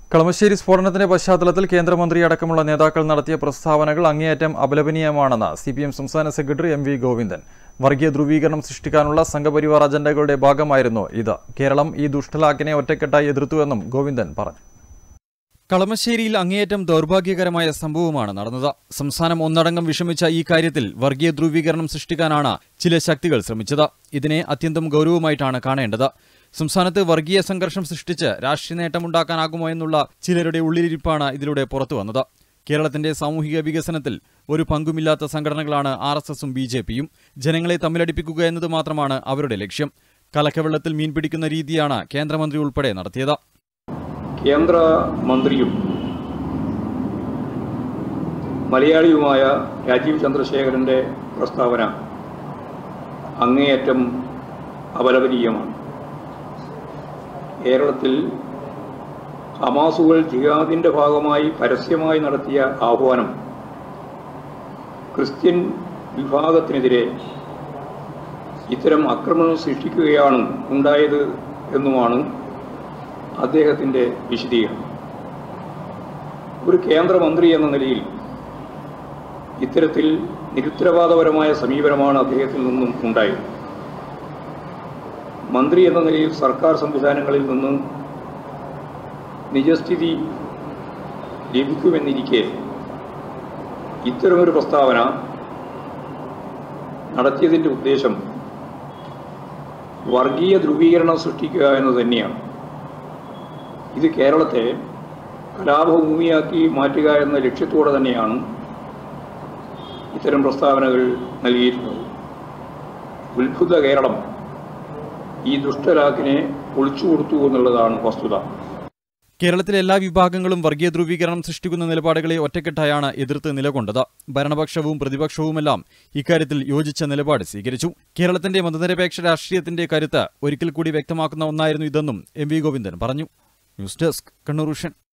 കളമശ്ശേരി സ്ഫോടനത്തിന്റെ പശ്ചാത്തലത്തിൽ കേന്ദ്രമന്ത്രി അടക്കമുള്ള നേതാക്കൾ നടത്തിയ പ്രസ്താവനകൾ അങ്ങേയറ്റം അപലപനീയമാണെന്ന് സി പി എം സംസ്ഥാന സെക്രട്ടറി എം വി ഗോവിന്ദൻ വർഗീയ ധ്രുവീകരണം സൃഷ്ടിക്കാനുള്ള സംഘപരിവാർ അജണ്ടകളുടെ ഭാഗമായിരുന്നു ഇത് കേരളം ഈ ദുഷ്ടലാക്കിനെ ഒറ്റക്കെട്ടായി എതിർത്തുവെന്നും ഗോവിന്ദൻ പറഞ്ഞു കളമശ്ശേരിയിൽ അങ്ങേയറ്റം ദൗർഭാഗ്യകരമായ സംഭവമാണ് നടന്നത് സംസ്ഥാനം ഒന്നടങ്കം വിഷമിച്ച ഈ കാര്യത്തിൽ വർഗീയ ധ്രുവീകരണം സൃഷ്ടിക്കാനാണ് ചില ശക്തികൾ ശ്രമിച്ചത് ഇതിനെ അത്യന്തം ഗൗരവമായിട്ടാണ് കാണേണ്ടത് സംസ്ഥാനത്ത് വർഗീയ സംഘർഷം സൃഷ്ടിച്ച് രാഷ്ട്രീയ നേട്ടമുണ്ടാക്കാനാകുമോ എന്നുള്ള ചിലരുടെ ഉള്ളിലിരിപ്പാണ് ഇതിലൂടെ പുറത്തു വന്നത് കേരളത്തിന്റെ സാമൂഹിക വികസനത്തിൽ ഒരു പങ്കുമില്ലാത്ത സംഘടനകളാണ് ആർ എസ് എസും ബി ജെ പിയും ജനങ്ങളെ തമ്മിലടിപ്പിക്കുക എന്നത് മാത്രമാണ് അവരുടെ ലക്ഷ്യം കലക്കവെള്ളത്തിൽ മീൻ പിടിക്കുന്ന രീതിയാണ് കേന്ദ്രമന്ത്രി ഉൾപ്പെടെ നടത്തിയത് കേന്ദ്ര മന്ത്രിയും മലയാളിയുമായ രാജീവ് ചന്ദ്രശേഖരൻ്റെ പ്രസ്താവന അങ്ങേയറ്റം അപലപനീയമാണ് കേരളത്തിൽ ഹമാസുകൾ ജിഹാദിൻ്റെ ഭാഗമായി പരസ്യമായി നടത്തിയ ആഹ്വാനം ക്രിസ്ത്യൻ വിഭാഗത്തിനെതിരെ ഇത്തരം ആക്രമണം സൃഷ്ടിക്കുകയാണ് ഉണ്ടായത് എന്നുമാണ് അദ്ദേഹത്തിൻ്റെ വിശദീകരണം ഒരു കേന്ദ്രമന്ത്രി എന്ന നിലയിൽ ഇത്തരത്തിൽ നിരുത്തരവാദപരമായ സമീപനമാണ് അദ്ദേഹത്തിൽ നിന്നും ഉണ്ടായത് മന്ത്രി എന്ന നിലയിൽ സർക്കാർ സംവിധാനങ്ങളിൽ നിന്ന് നിജസ്ഥിതി ലഭിക്കുമെന്നിരിക്കെ ഇത്തരമൊരു പ്രസ്താവന നടത്തിയതിൻ്റെ ഉദ്ദേശം വർഗീയ ധ്രുവീകരണം സൃഷ്ടിക്കുക എന്ന് തന്നെയാണ് ഇത് കേരളത്തെ കലാപഭൂമിയാക്കി മാറ്റുക എന്ന ലക്ഷ്യത്തോടെ തന്നെയാണ് ഇത്തരം പ്രസ്താവനകൾ നൽകിയിട്ടുള്ളത് ഉത്ഭുത കേരളം ഈ ദുഷ്ടലാക്കിനെ ഒളിച്ചു കൊടുത്തു എന്നുള്ളതാണ് വസ്തുത കേരളത്തിലെ എല്ലാ വിഭാഗങ്ങളും വർഗീയ ധ്രുവീകരണം സൃഷ്ടിക്കുന്ന നിലപാടുകളെ ഒറ്റക്കെട്ടായാണ് എതിർത്ത് നിലകൊണ്ടത് ഭരണപക്ഷവും പ്രതിപക്ഷവുമെല്ലാം ഇക്കാര്യത്തിൽ യോജിച്ച നിലപാട് സ്വീകരിച്ചു കേരളത്തിന്റെ മതനിരപേക്ഷ രാഷ്ട്രീയത്തിന്റെ കരുത്ത് ഒരിക്കൽ കൂടി വ്യക്തമാക്കുന്ന ഒന്നായിരുന്നു ഇതെന്നും എം വി ഗോവിന്ദൻ പറഞ്ഞു ന്യൂസ് ഡെസ്ക് കണ്ണൂർ വിഷൻ